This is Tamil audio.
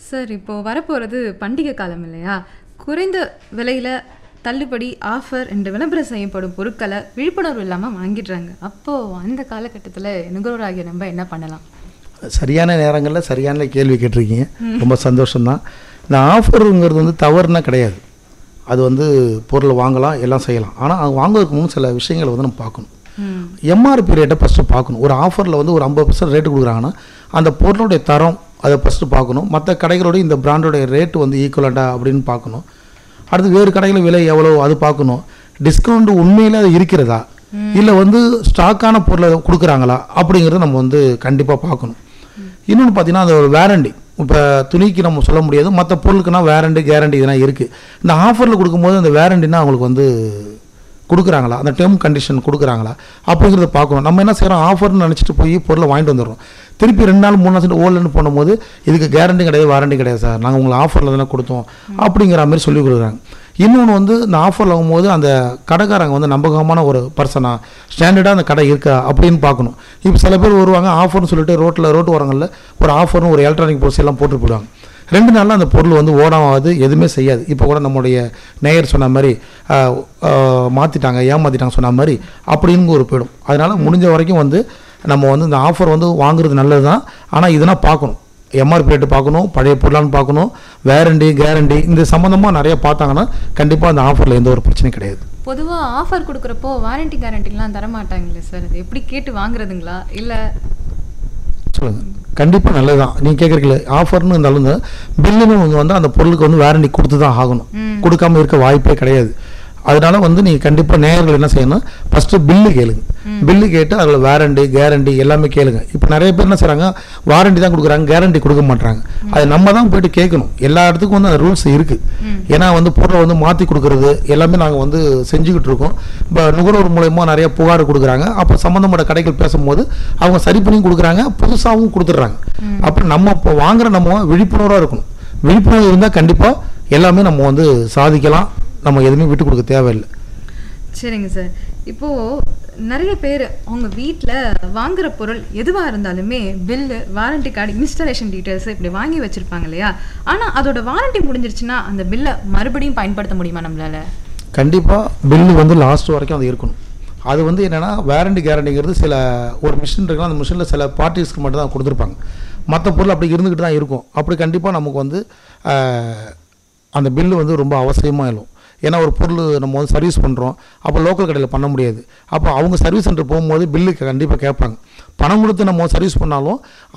சார் இப்போ வரப்போகிறது பண்டிகை காலம் இல்லையா குறைந்த விலையில் தள்ளுபடி ஆஃபர் என்று விளம்பரம் செய்யப்படும் பொருட்களை விழிப்புணர்வு இல்லாமல் வாங்கிடுறாங்க அப்போது அந்த காலகட்டத்தில் நுகர்வோராகிய நம்ம என்ன பண்ணலாம் சரியான நேரங்களில் சரியான கேள்வி கேட்டிருக்கீங்க ரொம்ப சந்தோஷம்தான் இந்த ஆஃபருங்கிறது வந்து தவறுனா கிடையாது அது வந்து பொருளை வாங்கலாம் எல்லாம் செய்யலாம் ஆனால் அது வாங்குவதற்கு முன் சில விஷயங்களை வந்து நம்ம பார்க்கணும் ம் எம்ஆர்பி ரேட்டை ஃபஸ்ட்டு பார்க்கணும் ஒரு ஆஃபரில் வந்து ஒரு ஐம்பது பர்சன்ட் ரேட்டு கொடுக்குறாங்கன்னா அந்த பொருளுடைய தரம் அதை ஃபஸ்ட்டு பார்க்கணும் மற்ற கடைகளோட இந்த பிராண்டோடைய ரேட்டு வந்து ஈக்குவலண்டா அப்படின்னு பார்க்கணும் அடுத்து வேறு கடைகளில் விலை எவ்வளோ அது பார்க்கணும் டிஸ்கவுண்ட் உண்மையிலே அது இருக்கிறதா இல்லை வந்து ஸ்டாக்கான பொருளை கொடுக்குறாங்களா அப்படிங்கிறத நம்ம வந்து கண்டிப்பாக பார்க்கணும் இன்னொன்று பார்த்தீங்கன்னா அது ஒரு வேரண்டி இப்போ துணிக்கு நம்ம சொல்ல முடியாது மற்ற பொருளுக்குனா வேரண்டி கேரண்டி இதெல்லாம் இருக்குது இந்த ஆஃபரில் கொடுக்கும்போது அந்த வேரண்டினா அவங்களுக்கு வந்து கொடுக்குறாங்களா அந்த டேர்ம் கண்டிஷன் கொடுக்குறாங்களா அப்படிங்கிறத பார்க்கணும் நம்ம என்ன செய்கிறோம் ஆஃபர்னு நினச்சிட்டு போய் பொருளை வாங்கிட்டு வந்துடுறோம் திருப்பி ரெண்டு நாள் மூணு நாள் சென்று ஓல்டுன்னு போடும்போது இதுக்கு கேரண்டி கிடையாது வாரண்டி கிடையாது சார் நாங்கள் உங்களை ஆஃபரில் தானே கொடுத்தோம் அப்படிங்கிற மாதிரி சொல்லி கொடுக்குறாங்க இன்னொன்று வந்து இந்த ஆஃபரில் ஆகும்போது அந்த கடைக்காரங்க வந்து நம்பகமான ஒரு பர்சனா ஸ்டாண்டர்டாக அந்த கடை இருக்கா அப்படின்னு பார்க்கணும் இப்போ சில பேர் வருவாங்க ஆஃபர்னு சொல்லிட்டு ரோட்டில் ரோட்டு ஓரங்களில் ஒரு ஆஃபர்னு ஒரு எலக்ட்ரானிக் பொருட்ஸ் எல்லாம் போட்டு போயிடுவாங்க ரெண்டு நாளில் அந்த பொருள் வந்து ஓடாது எதுவுமே செய்யாது இப்போ கூட நம்முடைய நேயர் சொன்ன மாதிரி மாற்றிட்டாங்க ஏமாற்றிட்டாங்க சொன்ன மாதிரி அப்படின்னு ஒரு போயிடும் அதனால் முடிஞ்ச வரைக்கும் வந்து நம்ம வந்து இந்த ஆஃபர் வந்து வாங்குறது நல்லது தான் ஆனால் இதெல்லாம் பார்க்கணும் எம்ஆர்பி ரேட்டு பார்க்கணும் பழைய பொருளான்னு பார்க்கணும் வேரண்டி கேரண்டி இந்த சம்மந்தமாக நிறைய பார்த்தாங்கன்னா கண்டிப்பாக அந்த ஆஃபரில் எந்த ஒரு பிரச்சனையும் கிடையாது பொதுவாக ஆஃபர் கொடுக்குறப்போ வாரண்டி கேரண்டிலாம் தர மாட்டாங்களே சார் அது எப்படி கேட்டு வாங்குறதுங்களா இல்லை சொல்லுங்கள் கண்டிப்பாக நல்லது தான் நீங்கள் கேட்குறீங்களே ஆஃபர்னு இருந்தாலும் இந்த பில்லுன்னு வந்து வந்து அந்த பொருளுக்கு வந்து வாரண்டி கொடுத்து தான் ஆகணும் ம். கொடுக்காம இருக்க வாய்ப்பே கிடையாது அதனால வந்து நீங்கள் கண்டிப்பாக நேயர்கள் என்ன செய்யணும் ஃபஸ்ட்டு பில்லு கேளுங்க பில்லு கேட்டு அதில் வாரண்டி கேரண்டி எல்லாமே கேளுங்க இப்போ நிறைய பேர் என்ன செய்கிறாங்க வாரண்டி தான் கொடுக்குறாங்க கேரண்டி கொடுக்க மாட்டாங்க அது நம்ம தான் போயிட்டு கேட்கணும் எல்லா இடத்துக்கும் வந்து அந்த ரூல்ஸ் இருக்குது ஏன்னா வந்து பொருளை வந்து மாற்றி கொடுக்குறது எல்லாமே நாங்கள் வந்து செஞ்சுக்கிட்டு இருக்கோம் இப்போ நுகர்வோர் மூலயமா நிறைய புகார் கொடுக்குறாங்க அப்போ சம்மந்தப்பட்ட கடைகள் பேசும்போது அவங்க சரி பண்ணி கொடுக்குறாங்க புதுசாகவும் கொடுத்துட்றாங்க அப்போ நம்ம இப்போ வாங்குற நம்ம விழிப்புணர்வாக இருக்கணும் விழிப்புணர்வு இருந்தால் கண்டிப்பாக எல்லாமே நம்ம வந்து சாதிக்கலாம் நம்ம எதுவுமே விட்டு கொடுக்க தேவையில்லை சரிங்க சார் இப்போது நிறைய பேர் அவங்க வீட்டில் வாங்குற பொருள் எதுவாக இருந்தாலுமே bill warranty card installation details இப்படி வாங்கி வச்சுருப்பாங்க இல்லையா ஆனால் அதோட வாரண்டி முடிஞ்சிருச்சுன்னா அந்த பில்லை மறுபடியும் பயன்படுத்த முடியுமா நம்மளால கண்டிப்பாக பில்லு வந்து லாஸ்ட் வரைக்கும் அது இருக்கணும் அது வந்து என்னென்னா வேரண்டி கேரண்டிங்கிறது சில ஒரு மிஷின் இருக்குன்னா அந்த மிஷினில் சில பார்ட்டிஸ்க்கு மட்டும் தான் கொடுத்துருப்பாங்க மற்ற பொருள் அப்படி இருந்துக்கிட்டு தான் இருக்கும் அப்படி கண்டிப்பாக நமக்கு வந்து ஆஹ், அந்த பில்லு வந்து ரொம்ப அவசியமாக இருக்கும் ஏன்னா ஒரு பொருள் நம்ம வந்து சர்வீஸ் பண்ணுறோம் அப்போ லோக்கல் கடையில் பண்ண முடியாது அப்போ அவங்க சர்வீஸ் சென்டர் போகும்போது பில்லு கண்டிப்பாக கேட்பாங்க பணம் கொடுத்து நம்ம சர்வீஸ் பண்ணாலும்